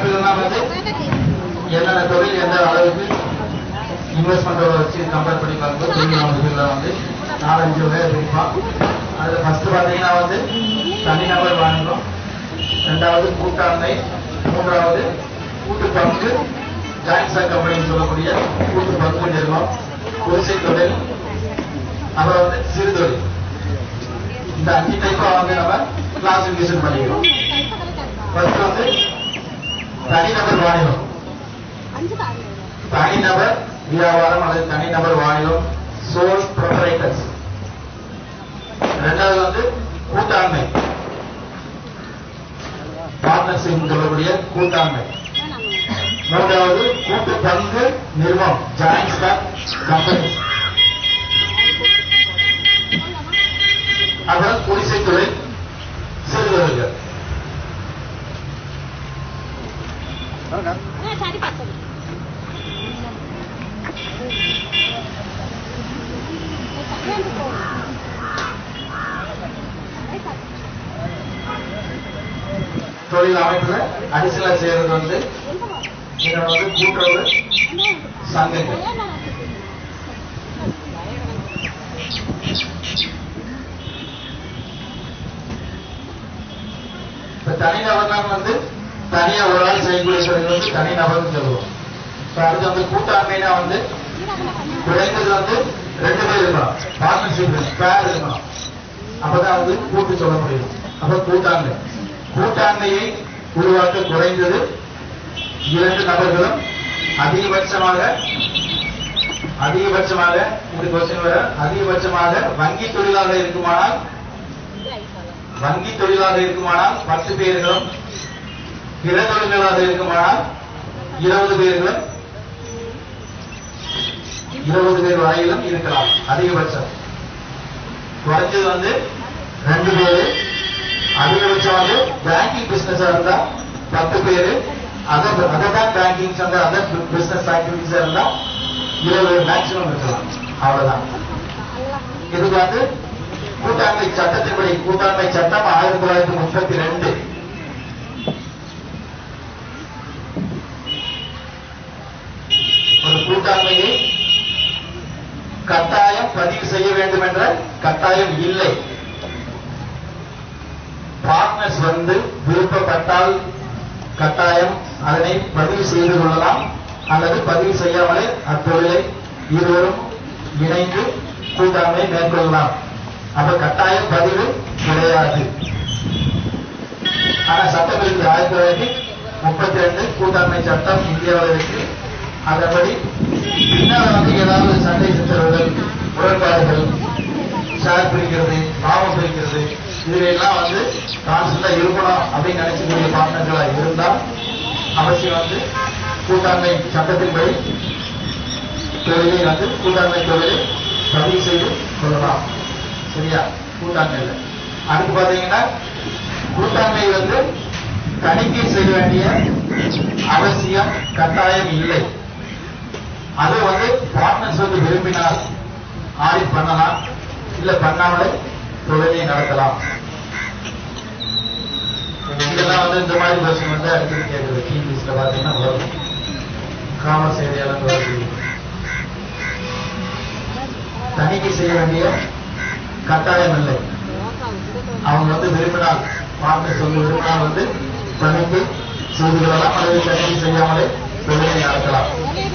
அமைப்புகள்லாம் வந்து என்னென்ன தொழில் எந்த அளவுக்கு இன்வெஸ்ட்மெண்ட்டோட வச்சு கம்பேர் பண்ணி பார்க்கும்போது பெரிய அமைப்புகளில் வந்து நாலஞ்சு வகை பிரிப்போம் அதில் ஃபர்ஸ்ட் பார்த்தீங்கன்னா வந்து தனிநபர் வாணிபம் ரெண்டாவது கூட்டாண்மை மூன்றாவது கூட்டு பங்கு ஜாயிண்ட் ஸ்டாக் கம்பெனின்னு சொல்லக்கூடிய கூட்டு பங்கு நிறுவனம் குடிசை தொழில் அப்புறம் வந்து சிறு தொழில் இந்த அஞ்சு டைப்பா வந்து நம்ம கிளாசிபிகேஷன் பண்ணிக்கிறோம் ஃபர்ஸ்ட் வந்து தனிநபர் வாணிபம் தனிநபர் வியாபாரம் அல்லது தனிநபர் வாணிபம் சோல் ப்ரொபரைட்டர்ஸ் ரெண்டாவது வந்து கூட்டாண்மை பார்ட்னர்ஷிப் சொல்லக்கூடிய கூட்டாண்மை மூன்றாவது கூட்டு பங்கு நிறுவனம் ஜாயிண்ட் ஸ்டாக் கம்பெனி அப்புறம் குடிசை தொழில் சிறு தொழில்கள் தொழில் அமைப்புல அடிஷனலா செய்யறது வந்து நீங்க வந்து கூட்டுறவு சங்கங்கள் இப்ப தனிநபர்னா வந்து தனியா ஒரு ஆள் செய்யக்கூடிய தொழில் வந்து தனிநபர்னு சொல்லுவோம் இப்ப அடுத்து வந்து கூட்டாண்மைனா வந்து குறைந்தது வந்து ரெண்டு பேர் இருக்கணும் பார்ட்னர்ஷிப் பேர் இருக்கணும் அப்பதான் வந்து கூட்டு சொல்ல முடியும் அப்ப கூட்டாண்மை கூட்டாண்மையை உருவாக்க குறைந்தது இரண்டு நபர்களும் அதிகபட்சமாக அதிகபட்சமாக இந்த கொஸ்டின் வர அதிகபட்சமாக வங்கி தொழிலாக இருக்குமானால் வங்கி தொழிலாக இருக்குமானால் பத்து பேர்களும் பிற தொழில்களாக இருக்குமானால் இருபது பேர்களும் இருபது பேர் வரையிலும் இருக்கலாம் அதிகபட்சம் குறைஞ்சது வந்து ரெண்டு பேரு அதிகபட்சம் வந்து பேங்கிங் பிசினஸா இருந்தா பத்து பேரு அதர் அதர் பேங்கிங் அந்த அதர் பிசினஸ் ஆக்டிவிட்டிஸா இருந்தா இருபது மேக்சிமம் இருக்கலாம் அவ்வளவுதான் இதுக்கு வந்து கூட்டாண்மை சட்டத்தின்படி கூட்டாண்மை சட்டம் ஆயிரத்தி தொள்ளாயிரத்தி முப்பத்தி ரெண்டு ஒரு கூட்டாண்மையை கட்டாயம் பதிவு செய்ய வேண்டும் என்ற கட்டாயம் இல்லை பார்ட்னர்ஸ் வந்து விருப்பப்பட்டால் கட்டாயம் அதனை பதிவு செய்து கொள்ளலாம் அல்லது பதிவு செய்யாமலே அத்தொழிலை இருவரும் இணைந்து கூட்டாண்மை மேற்கொள்ளலாம் அப்ப கட்டாய பதிவு கிடையாது ஆனா சட்டம் இருக்கு ஆயிரத்தி தொள்ளாயிரத்தி முப்பத்தி ரெண்டு கூட்டாண்மை சட்டம் இந்தியாவில் இருக்கு அதன்படி பின்னால் வந்து ஏதாவது சண்டை சச்சரவுகள் முரண்பாடுகள் ஷேர் பிரிக்கிறது லாபம் பிரிக்கிறது இதுலாம் வந்து கான்ஸ்டன்டா இருக்கணும் அப்படின்னு நினைக்கக்கூடிய பார்ட்னர்களா இருந்தால் அவசியம் வந்து கூட்டாண்மை சட்டத்தின்படி தொழிலை வந்து கூட்டாண்மை தொழிலை பதிவு செய்து கொள்ளலாம் சரியா கூட்டாண்மையில் அடுத்து பாத்தீங்கன்னா கூட்டாண்மை வந்து தணிக்கை செய்ய வேண்டிய அவசியம் கட்டாயம் இல்லை அது வந்து பார்ட்னர்ஸ் வந்து விரும்பினால் ஆடிட் பண்ணலாம் இல்ல பண்ணாமலே தொழிலை நடத்தலாம் இதெல்லாம் வந்து இந்த மாதிரி கொஸ்டின் வந்து அடிக்கடி கேட்குது டிபிஎஸ்ல பாத்தீங்கன்னா வரும் காமர்ஸ் ஏரியால வருது தணிக்கை செய்ய வேண்டிய கட்டாயம் இல்லை அவங்க வந்து விரும்பினால் பார்ட்னர்ஸ் வந்து விரும்பினால் வந்து தணிக்கை செய்து கொள்ளலாம் அல்லது தணிக்கை செய்யாமலே தொழிலை நடத்தலாம்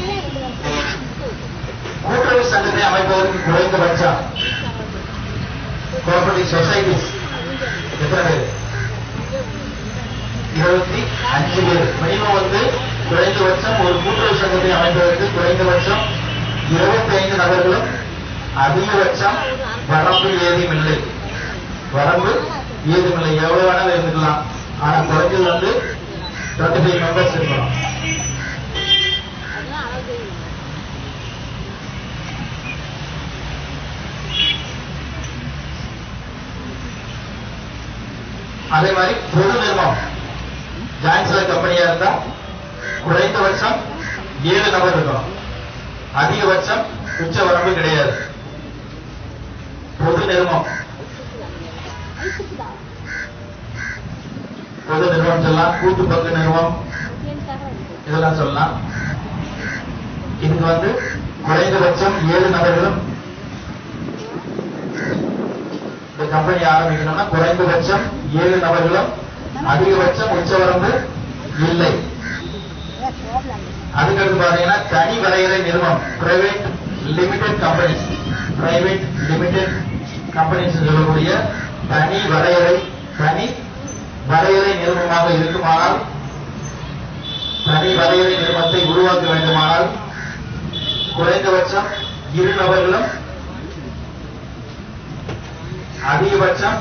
கூட்டுறவு சங்கத்தை அமைப்பதற்கு குறைந்தபட்சம் கோஆபரேட்டிவ் சொசைட்டிஸ் எத்தனை பேர் இருபத்தி அஞ்சு பேர் மினிமம் வந்து குறைந்தபட்சம் ஒரு கூட்டுறவு சங்கத்தை அமைப்பதற்கு குறைந்தபட்சம் இருபத்தி ஐந்து நபர்களும் அதிகபட்சம் வரம்பு ஏதும் இல்லை வரம்பு ஏதும் இல்லை எவ்வளவு வேணாலும் இருந்துக்கலாம் ஆனா குறைஞ்சது வந்து டுவெண்ட்டி ஃபைவ் மெம்பர்ஸ் இருக்கணும் அதே மாதிரி பொது நிறுவனம் ஜாயின்ட் ஸ்டாக் கம்பெனியா இருந்தா குறைந்தபட்சம் ஏழு நபர் இருக்கணும் அதிகபட்சம் உச்ச வரம்பு கிடையாது பொது நிறுவனம் பொது நிறுவனம் சொல்லலாம் கூட்டு பங்கு நிறுவனம் இதெல்லாம் சொல்லலாம் இதுக்கு வந்து குறைந்தபட்சம் ஏழு நபர்களும் இந்த கம்பெனி ஆரம்பிக்கணும்னா குறைந்தபட்சம் ஏழு நபர்களும் அதிகபட்சம் உச்சவரம்பு இல்லை அதுக்கடுத்து பாத்தீங்கன்னா தனி வரையறை நிறுவனம் private limited companies private limited companies சொல்லக்கூடிய தனி வரையறை தனி வரையறை நிறுவனமாக இருக்குமானால் தனி வரையறை நிறுவனத்தை உருவாக்க வேண்டுமானால் குறைந்தபட்சம் இரு நபர்களும் அதிகபட்சம்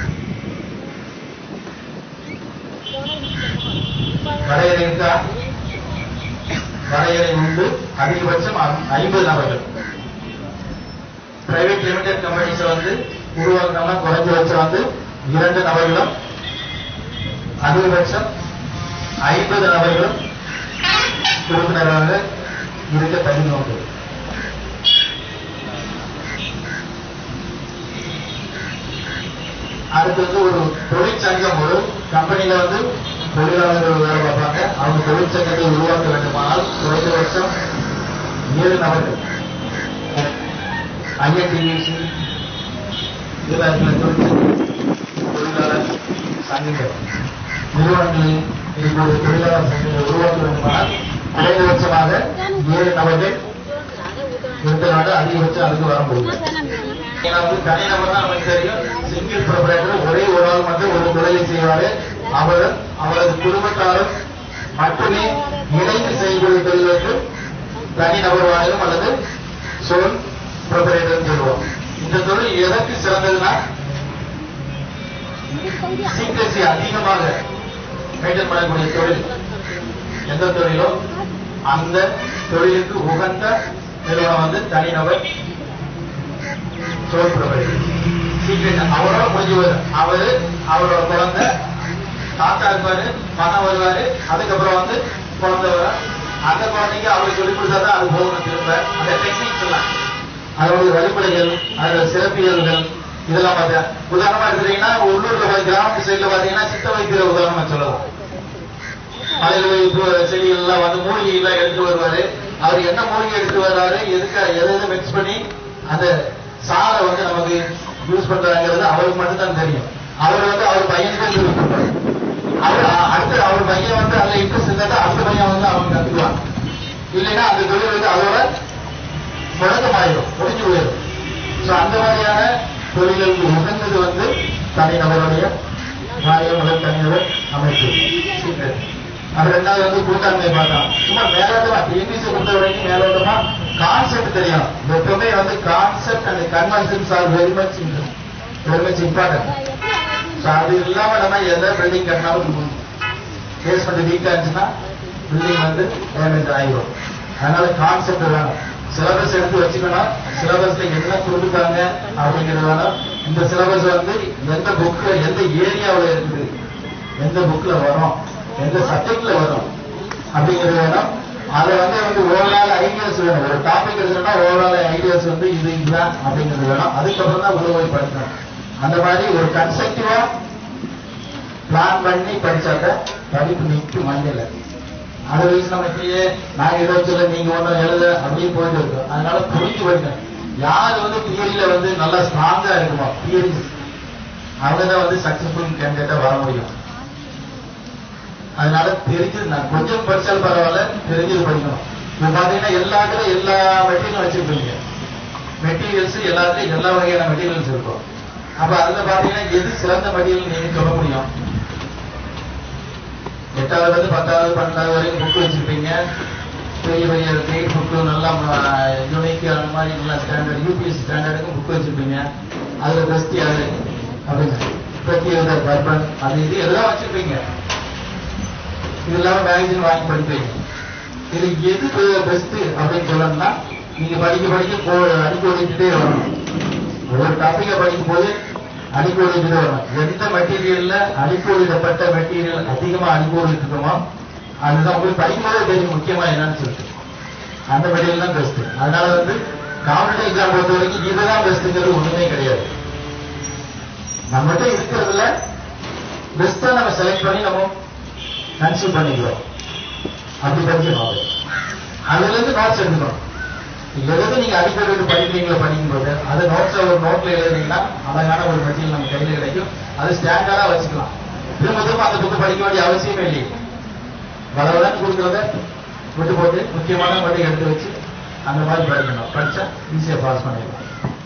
வரையறை இருக்கா வரையறை உண்டு அதிகபட்சம் ஐ- ஐம்பது நபர்கள் பிரைவேட் லிமிடெட் கம்பெனிஸ் வந்து உருவாக்கணும்னா குறைஞ்சபட்சம் வந்து இரண்டு நபர்களும் அதிகபட்சம் ஐம்பது நபர்களும் உறுப்பினராக இருக்க தகுதி உண்டு அடுத்து வந்து ஒரு தொழிற்சங்கம் ஒரு கம்பெனில வந்து தொழிலாளர்கள் வேலை பார்ப்பாங்க அவங்க தொழிற்சங்கத்தை உருவாக்க வேண்டுமானால் குறைந்தபட்சம் ஏழு நபர்கள் ஐஎன்டிசி இதெல்லாம் இருக்கிற தொழிற்சங்கம் தொழிலாளர் சங்கங்கள் நிறுவனங்களில் இப்போது தொழிலாளர் சங்கங்களை உருவாக்க வேண்டுமானால் குறைந்தபட்சமாக ஏழு நபர்கள் இருந்தனால அதிகபட்சம் அதுக்கு வர முடியும் ஏன்னா வந்து தனிநபர் தான் நமக்கு தெரியும் சிங்கிள் ப்ரொபரேட்டர் ஒரே ஒரு ஆள் மட்டும் ஒரு தொழிலை செய்வாரு அவர் அவரது குடும்பத்தாரும் மட்டுமே இணைந்து செய்யக்கூடிய தொழிலுக்கு தனிநபர் வாயிலும் அல்லது சொல் ப்ரொபரேட்டர் சொல்லுவோம் இந்த தொழில் எதற்கு சிறந்ததுன்னா சீக்கிரசி அதிகமாக மெயின்டைன் பண்ணக்கூடிய தொழில் எந்த தொழிலோ அந்த தொழிலுக்கு உகந்த நிறுவனம் வந்து தனிநபர் சோல் ப்ரொவைடர் சீக்கிரம் அவரோட முடிஞ்சு வரும் அவரு அவரோட குழந்தை தாத்தா இருப்பாரு மகன் வருவாரு அதுக்கப்புறம் வந்து குழந்தை வரும் அந்த குழந்தைக்கு அவருக்கு சொல்லிக் கொடுத்தா தான் அது போகணும் திரும்ப அந்த டெக்னிக்ஸ் எல்லாம் அதோட வழிமுறைகள் அதோட சிறப்பியல்கள் இதெல்லாம் பார்த்தா உதாரணமா எடுத்துட்டீங்கன்னா உள்ளூர்ல போய் கிராமத்து சைடுல பாத்தீங்கன்னா சித்த வைத்தியர உதாரணமா சொல்லலாம் மலையில இப்போ செடிகள் எல்லாம் வந்து மூலிகை எல்லாம் எடுத்து வருவாரு அவர் என்ன மூலிகை எடுத்து வர்றாரு எதுக்கு எதை எதை மிக்ஸ் பண்ணி அந்த சாரை வந்து நமக்கு யூஸ் பண்றாங்கிறது அவருக்கு மட்டும் தான் தெரியும் அவர் வந்து அவர் பையனுக்கு யூஸ் பண்றாரு அவர் அ- அடுத்து அவர் பையன் வந்து அதுல இன்ட்ரெஸ்ட் இருந்தா அடுத்த பையன் வந்து அவங்க கத்துக்குவான் இல்லைன்னா அந்த தொழில் வந்து அதோட முழக்கமாயிடும் முடிஞ்சு போயிடும் சோ அந்த மாதிரியான தொழில்களுக்கு உகந்தது வந்து தனிநபருடைய வாரியம் அல்லது தனிநபர் அமைப்பு சீக்கிரம். அப்புறம் ரெண்டாவது வந்து கூட்டாண்மை பார்த்தோம் சும்மா மேலோட்டமா டிஎன்பிசி பொறுத்த வரைக்கும் மேலோட்டமா கான்செப்ட் தெரியும் எப்பவுமே வந்து concept and conventions are very much very much important so அது இல்லாம நம்ம எந்த பில்டிங் கட்டினாலும் பேஸ்மெண்ட் வீக்கா இருந்துச்சுன்னா பில்டிங் வந்து டேமேஜ் ஆகிடும் அதனால கான்செப்ட் வேணும் சிலபஸ் எடுத்து வச்சுக்கணும் சிலபஸ்ல என்ன கொடுத்துருக்காங்க அப்படிங்கிறது வேணும் இந்த சிலபஸ் வந்து எந்த புக்ல எந்த ஏரியாவுல இருக்குது எந்த புக்ல வரும் எந்த சப்ஜெக்ட்ல வரும் அப்படிங்கிறது வேணும் அதை வந்து வந்து ஓவரால் ஐடியாஸ் வேணும் ஒரு டாபிக் எடுத்துட்டா ஓவரால் ஐடியாஸ் வந்து இது இதுதான் அப்படிங்கிறது வேணும் அதுக்கப்புறம் தான் உள்ள போய் படிக்கணும் அந்த மாதிரி ஒரு கன்ஸ்ட்ரக்டிவா பிளான் பண்ணி படிச்சாக்க படிப்பு நிற்கும் மண்ணில் அதை வச்சு நம்ம இப்படியே நான் இதை சொல்ல நீங்க ஒண்ணும் எழுத அப்படியே போயிட்டு இருக்கோம் அதனால புரிஞ்சு படிக்கணும் யார் வந்து தியரியில வந்து நல்லா ஸ்ட்ராங்கா இருக்குமோ தியரி அவங்க தான் வந்து சக்சஸ்ஃபுல் கேண்டிடேட்டா வர முடியும் அதனால தெரிஞ்சது நான் கொஞ்சம் படிச்சாலும் பரவாயில்ல தெரிஞ்சது படிக்கணும் இப்ப பாத்தீங்கன்னா எல்லா இடத்துல எல்லா மெட்டீரியலும் வச்சிருப்பீங்க மெட்டீரியல்ஸ் எல்லாத்துலயும் எல்லா வகையான மெட்டீரியல்ஸ் இருக்கும் அப்ப அதுல பாத்தீங்கன்னா எது சிறந்த மெட்டீரியல் நீங்க சொல்ல முடியும் எட்டாவது இருந்து பத்தாவது பன்னெண்டாவது வரைக்கும் புக் வச்சிருப்பீங்க பெரிய பெரிய கிரேட் புக்கு நல்லா யூனிக் அந்த மாதிரி நல்லா ஸ்டாண்டர்ட் யூபிஎஸ்சி ஸ்டாண்டர்டுக்கும் புக் வச்சிருப்பீங்க அதுல பெஸ்ட் யாரு அப்படின்னு பிரத்யேக பர்பன் அது இது எல்லாம் வச்சிருப்பீங்க இது இல்லாம மேகசின் வாங்கி படிப்பீங்க இது எது பெஸ்ட் அப்படின்னு சொல்லணும்னா நீங்க படிக்க படிக்க போ அடிக்க ஓடிக்கிட்டே வரணும் ஒரு டாபிக்கை படிக்கும் போது அடிக்க ஓடிக்கிட்டே வரணும் எந்த மெட்டீரியல்ல அடிக்கோடிடப்பட்ட மெட்டீரியல் அதிகமா அடிக்கோடிட்டு இருக்கோமோ அதுதான் உங்களுக்கு படிக்கும்போது தெரியும் முக்கியமா என்னன்னு சொல்லிட்டு அந்த மெட்டீரியல் தான் பெஸ்ட் அதனால வந்து காம்படிட்டிவ் எக்ஸாம் பொறுத்த வரைக்கும் இதுதான் பெஸ்ட்டுங்கிறது ஒண்ணுமே கிடையாது நம்மகிட்ட இருக்கிறதுல பெஸ்ட்டா நம்ம செலக்ட் பண்ணி நம்ம கன்சியூம் பண்ணிக்கிறோம் அப்படி படிக்கணும் அது அதுல இருந்து நோட்ஸ் எடுக்கணும் எழுது நீங்க அடிக்கடி வந்து படிக்கிறீங்களா படிக்கும்போது அது நோட்ஸ் ஒரு நோட்ல எழுதுனீங்கன்னா அழகான ஒரு மெட்டீரியல் நம்ம கையில கிடைக்கும் அது ஸ்டாண்டர்டா வச்சுக்கலாம் திரும்ப திரும்ப அந்த புக்கு படிக்க வேண்டிய அவசியமே இல்லை வளவளன்னு கொடுக்குறத விட்டு போட்டு முக்கியமான மட்டும் எடுத்து வச்சு அந்த மாதிரி படிக்கணும் படிச்சா ஈஸியா பாஸ் பண்ணிடலாம்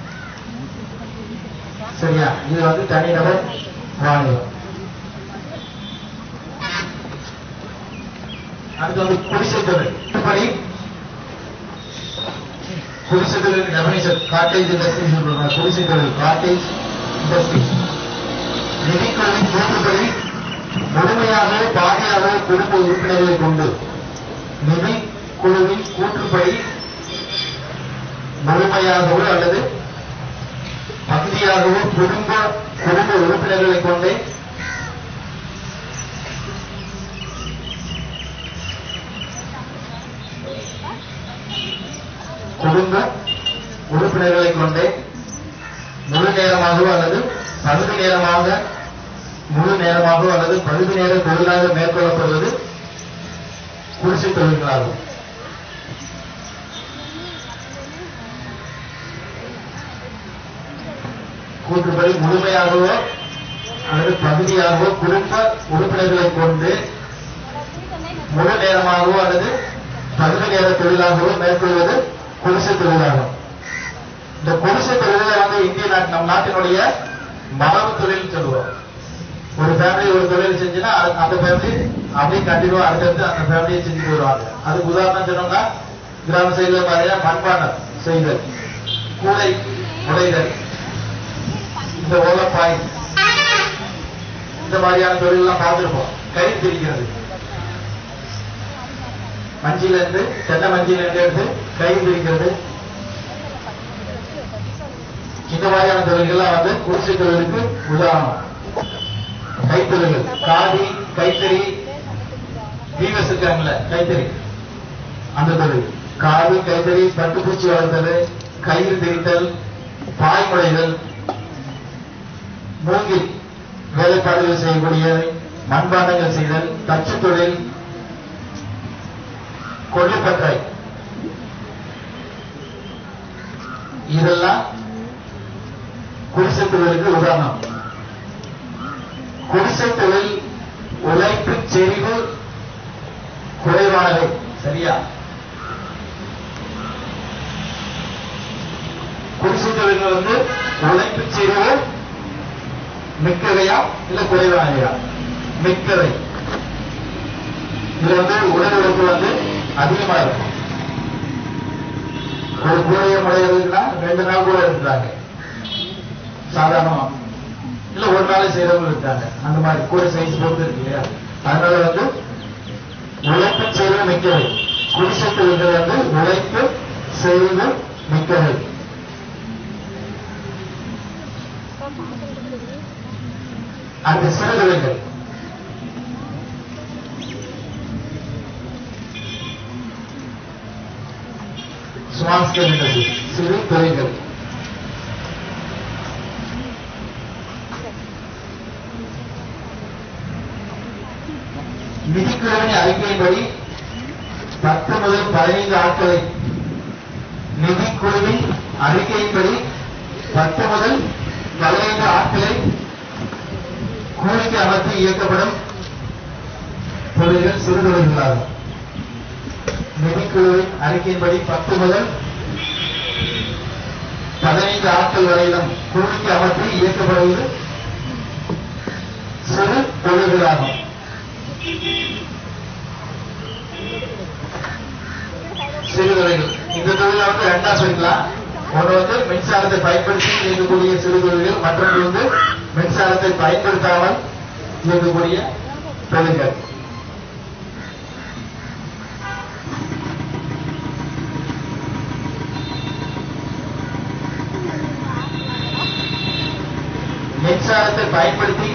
சரியா இது வந்து தனிநபர் வாணிபம் அடுத்து வந்து குடிசை தொழில் இப்படி குடிசை தொழில் டெபினிஷன் காட்டேஜ் இண்டஸ்ட்ரீஸ் சொல்றாங்க குடிசை தொழில் காட்டேஜ் இண்டஸ்ட்ரீஸ் நிதிக்குழுவின் கூற்றுப்படி முழுமையாக பாதியாக குடும்ப உறுப்பினர்களை கொண்டு நிதி குழுவின் கூற்றுப்படி முழுமையாகவோ அல்லது பகுதியாகவோ குடும்ப குடும்ப உறுப்பினர்களை கொண்டே குடும்ப உறுப்பினர்களை கொண்டே முழு நேரமாகவோ அல்லது பகுதி நேரமாக முழு நேரமாகவோ அல்லது பகுதி நேர தொழிலாக மேற்கொள்ளப்படுவது குடிசை தொழில்களாகும் கூற்றுப்படி முழுமையாகவோ அல்லது பகுதியாகவோ குடும்ப உறுப்பினர்களை கொண்டு முழு நேரமாகவோ அல்லது பகுதி நேர தொழிலாகவோ மேற்கொள்வது குடிசை தொழிலாகும் இந்த குடிசை தொழிலை வந்து இந்திய நாட்டு நம் நாட்டினுடைய மரபு தொழில் சொல்லுவோம் ஒரு ஃபேமிலி ஒரு தொழில் செஞ்சுன்னா அது- அந்த ஃபேமிலி அப்படியே கண்டினியூவா அடுத்தடுத்து அந்த ஃபேமிலியை செஞ்சுட்டு வருவாங்க அதுக்கு உதாரணம் சொன்னோம்னா கிராம சைடுல பாத்தீங்கன்னா மண்பாண்டம் செய்தல் கூடை உடைதல் இந்த ஓலப்பாய் இந்த மாதிரியான தொழில் எல்லாம் பார்த்திருப்போம் கை பிரிக்கிறது மஞ்சில இருந்து தென்னை மஞ்சில இருந்து எடுத்து கை பிரிக்கிறது இந்த மாதிரியான தொழில்கள்லாம் வந்து குடிசை தொழிலுக்கு உதாரணம் கைத்தொழில்கள் காதி கைத்தறி வீவஸ் இருக்காங்கல்ல கைத்தறி அந்த தொழில் காதி கைத்தறி பட்டுப்பூச்சி வளர்த்தல் கயிறு திரித்தல் பாய் முடைதல் மூங்கில் வேலைப்பாடுகள் செய்யக்கூடிய மண்பாண்டங்கள் செய்தல் தச்சு தொழில் கொள்ளுப்பற்றை இதெல்லாம் குடிசை தொழிலுக்கு உதாரணம் குடிசை தொழில் உழைப்பு செறிவு குறைவானவை சரியா குடிசை தொழில் வந்து உழைப்பு செறிவு மிக்கவையா இல்ல குறைவானவையா மிக்கவை இது வந்து உடல் உழைப்பு வந்து அதிகமா இருக்கும் ஒரு கூடையை முடையிறதுக்குன்னா ரெண்டு நாள் கூட எடுக்கிறாங்க சாதாரணமா இல்ல ஒரு நாள் செய்யறவங்க இருக்காங்க அந்த மாதிரி கூட சைஸ் பொறுத்து இருக்கு இல்லையா அதனால வந்து உழைப்பு செய்வது மிக்கவை குடிசை தொழில்கள் வந்து உழைப்பு செய்வது மிக்கவை அந்த சிறு தொழில்கள் ஸ்மால் ஸ்கேல் இண்டஸ்ட்ரி சிறு தொழில்கள் நிதிக்குழுவின் அறிக்கையின்படி பத்து முதல் பதினைந்து ஆட்களை நிதிக்குழுவின் அறிக்கையின்படி பத்து முதல் பதினைந்து ஆட்களை கூலிக்கு அமர்த்தி இயக்கப்படும் தொழில்கள் சிறு தொழில்களாகும் நிதிக்குழுவின் அறிக்கையின்படி பத்து முதல் பதினைந்து ஆட்கள் வரையிலும் கூலிக்கு அமர்த்தி இயக்கப்படுவது சிறு தொழில்களாகும் சிறு தொழில்கள் இந்த தொழிலை வந்து ரெண்டா பிரிக்கலாம் ஒன்று வந்து மின்சாரத்தை பயன்படுத்தி இயக்கக்கூடிய சிறு தொழில்கள் மற்றொன்று வந்து மின்சாரத்தை பயன்படுத்தாமல் இயக்கக்கூடிய தொழில்கள் மின்சாரத்தை பயன்படுத்தி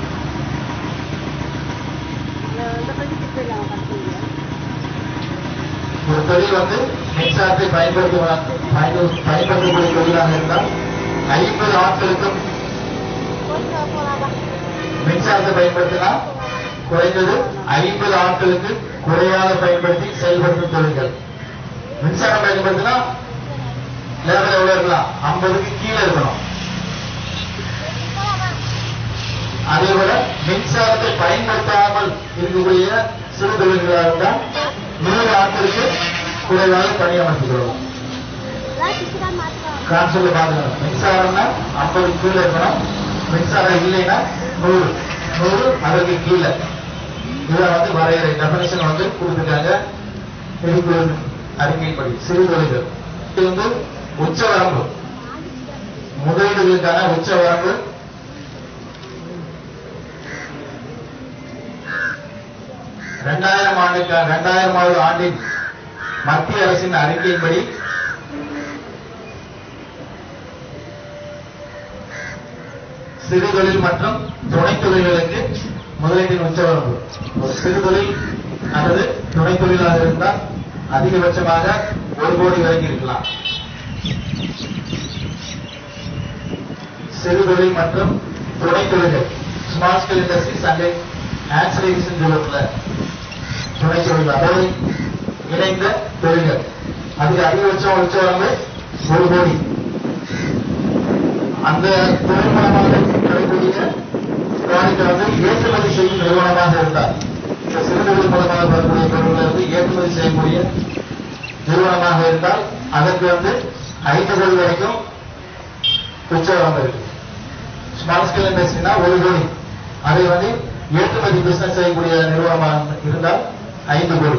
ஒரு தொழில் வந்து மின்சாரத்தை பயன்படுத்துவதா பயன்படு- பயன்படுத்தக்கூடிய தொழிலாக இருந்தால் ஐம்பது ஆட்களுக்கும் மின்சாரத்தை பயன்படுத்தினா குறைந்தது ஐம்பது ஆட்களுக்கு குறையாக பயன்படுத்தி செயல்படுத்தும் தொழில்கள் மின்சாரம் பயன்படுத்தினா லேபர் எவ்வளவு இருக்கலாம் ஐம்பதுக்கு கீழே இருக்கணும் அதே போல மின்சாரத்தை பயன்படுத்தாமல் இருக்கக்கூடிய சிறு தொழில்களாக இருந்தால் நூறு ஆட்களுக்கு குறைவாக பணியமர்த்திக் கொள்ளலாம் கான்செப்ட்ல பாத்துக்கணும் மின்சாரம்னா ஐம்பது கீழே இருக்கணும் மின்சாரம் இல்லைன்னா நூறு நூறு அதற்கு கீழே இதை வந்து வரையறை டெபனிஷன் வந்து கொடுத்துருக்காங்க திருக்குறள் அறிக்கைப்படி சிறு தொழில்கள் இது வந்து உச்ச வரம்பு முதலீடுகளுக்கான உச்ச வரம்பு இரண்டாயிரம் ஆண்டுக்கு இரண்டாயிரமாவது ஆண்டின் மத்திய அரசின் அறிக்கையின்படி சிறு தொழில் மற்றும் துணை தொழில்களுக்கு முதலீட்டின் உச்சவரம்பு ஒரு சிறு தொழில் அல்லது துணை தொழிலாக இருந்தால் அதிகபட்சமாக ஒரு கோடி வரைக்கும் இருக்கலாம் சிறு தொழில் மற்றும் துணை தொழில்கள் small scale industries and ancillaries சொல்லுவோம்ல துணை தொழில் அதாவது இணைந்த தொழில்கள் அதுக்கு அதிகபட்சம் உச்சவரம்பு ஒரு கோடி அந்த தொழில் மூலமாக கிடைக்கக்கூடிய ப்ராடக்ட் வந்து ஏற்றுமதி செய்யும் நிறுவனமாக இருந்தார் இந்த சிறு தொழில் மூலமாக வரக்கூடிய பொருள்கள் இருந்து ஏற்றுமதி செய்யக்கூடிய நிறுவனமாக இருந்தால் அதற்கு வந்து ஐந்து கோடி வரைக்கும் உச்சவரம் இருக்கு ஸ்மால் ஸ்கேல் இண்டஸ்ட்ரினா ஒரு கோடி அதை வந்து ஏற்றுமதி பிசினஸ் செய்யக்கூடிய நிறுவனமாக இருந்தால் ஐந்து கோடி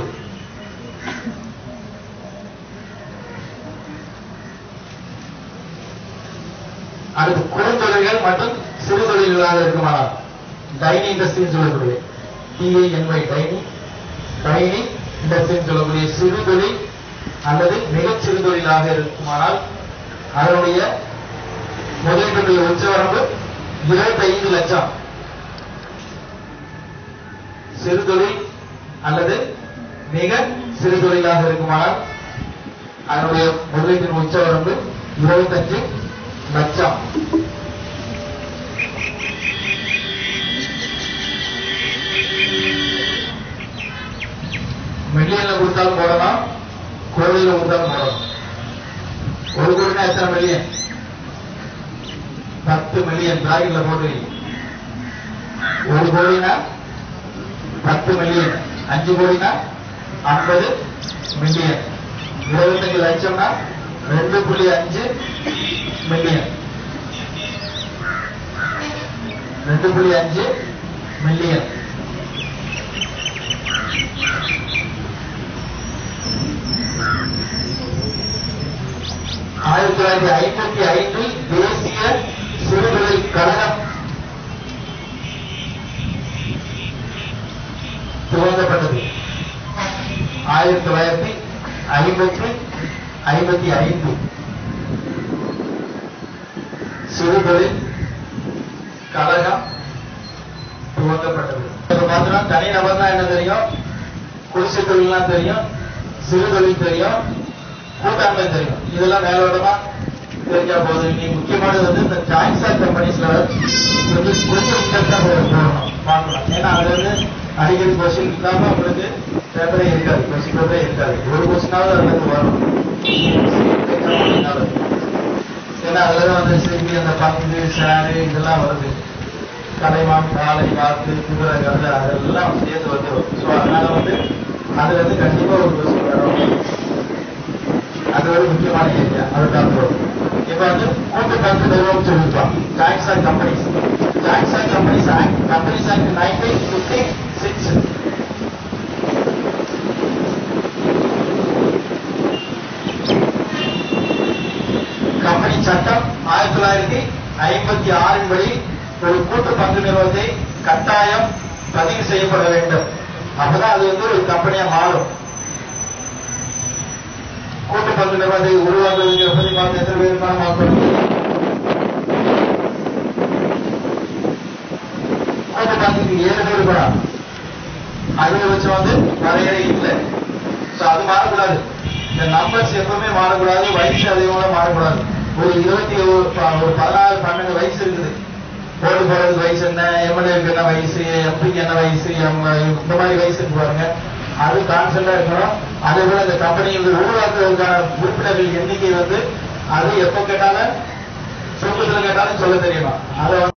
அடுத்து குறுந்தொழில்கள் மற்றும் சிறு தொழில்களாக இருக்குமானால் டைனி இண்டஸ்ட்ரின்னு சொல்லக்கூடிய டிஏஎன்ஒய் டைனி டைனி இண்டஸ்ட்ரின்னு சொல்லக்கூடிய சிறு தொழில் அல்லது மிகச் சிறு தொழிலாக இருக்குமானால் அதனுடைய முதலீட்டுடைய உச்சவரம்பு இருபத்தைந்து லட்சம் சிறு தொழில் அல்லது மிக சிறு தொழிலாக இருக்குமானால் அதனுடைய முதலீட்டின் உச்சவரம்பு இருபத்தஞ்சு லட்சம் மில்லியன்ல கொடுத்தாலும் போடலாம் கோடியில கொடுத்தாலும் போடலாம் ஒரு கோடினா எத்தனை மில்லியன் பத்து மில்லியன் பிராக்கெட்ல போட்டுருக்கீங்க ஒரு கோடினா பத்து மில்லியன் அஞ்சு கோடினா ஐம்பது மில்லியன் இருபத்தஞ்சு லட்சம்னா ரெண்டு புள்ளி அஞ்சு மில்லியன் ரெண்டு புள்ளி அஞ்சு மில்லியன் ஆயிரத்தி தொள்ளாயிரத்தி ஐம்பத்தி ஐந்தில் தேசிய சிறுதொழில் கழகம் துவங்கப்பட்டது ஆயிரத்தி தொள்ளாயிரத்தி ஐம்பத்தி ஐம்பத்தி ஐந்து சிறுதொழில் கழகம் துவங்கப்பட்டது இப்ப பார்த்தோம்னா தனி நபர்னா என்ன தெரியும் குடிசை தொழில்லாம் தெரியும் சிறு தொழில் தெரியும் கூட்டாண்மை தெரியும் இதெல்லாம் மேலோட்டமா தெரிஞ்சா போதும் நீ முக்கியமானது வந்து இந்த ஜாயின்ட் ஸ்டாக் கம்பெனிஸ்ல வந்து கொஞ்சம் இன்ட்ரெஸ்டா போகணும் பார்க்கலாம் ஏன்னா அதுல இருந்து அடிக்கடி கொஸ்டின் இல்லாம உங்களுக்கு பேப்பரே இருக்காது கொஸ்டின் பேப்பரே இருக்காது ஒரு கொஸ்டினாவது அதுல இருந்து வரும் ஏன்னா அதுல தான் வந்து திரும்பி அந்த பங்கு ஷேரு இதெல்லாம் வருது கலைமான் பாலை வாக்கு குதிரை கருது அதெல்லாம் சேர்த்து வந்துடும் ஸோ அதனால வந்து அதுல இருந்து கண்டிப்பா ஒரு கொஸ்டின் வரும் அது ஒரு முக்கியமான ஏரியா அதுதான் போகும் இப்ப வந்து கூட்டு பங்கு நிறுவனம் சொல்லிருக்கோம் joint act companies joint act companies act companies act nineteen fifty six company சட்டம் ஆயிரத்தி தொள்ளாயிரத்தி ஐம்பத்தி ஆறின் படி ஒரு கூட்டு பங்கு நிறுவனத்தை கட்டாயம் பதிவு செய்யப்பட வேண்டும் அப்பதான் அது வந்து ஒரு கம்பெனியா மாறும் கூட்டு பங்கு நிறுவனத்தை உருவாக்குவதற்கு பத்தி பார்த்து எத்தனை பேர் இருக்காங்க பார்க்கணும் கூட்டு பங்குக்கு ஏழு பேர் கூட அதிகபட்சம் வந்து வரையறை இல்லை சோ அது மாறக்கூடாது இந்த நம்பர்ஸ் எப்பவுமே மாறக்கூடாது வயசு அதிகமாக மாறக்கூடாது ஒரு இருபத்தி ஒரு ப- ஒரு பதினாறு பன்னெண்டு வயசு இருக்குது ஓட்டு போறதுக்கு வயசு என்ன எம்எல்ஏக்கு என்ன வயசு எம்பிக்கு என்ன வயசு எம் இந்த மாதிரி வயசு இருக்கு பாருங்க அது கான்சென்டா இருக்கணும் அதே போல இந்த கம்பெனி வந்து உருவாக்குவதற்கான உறுப்பினர்கள் எண்ணிக்கை வந்து அது எப்போ கேட்டாலும் சொந்தத்தில் கேட்டாலும் சொல்ல தெரியணும் அதை வந்து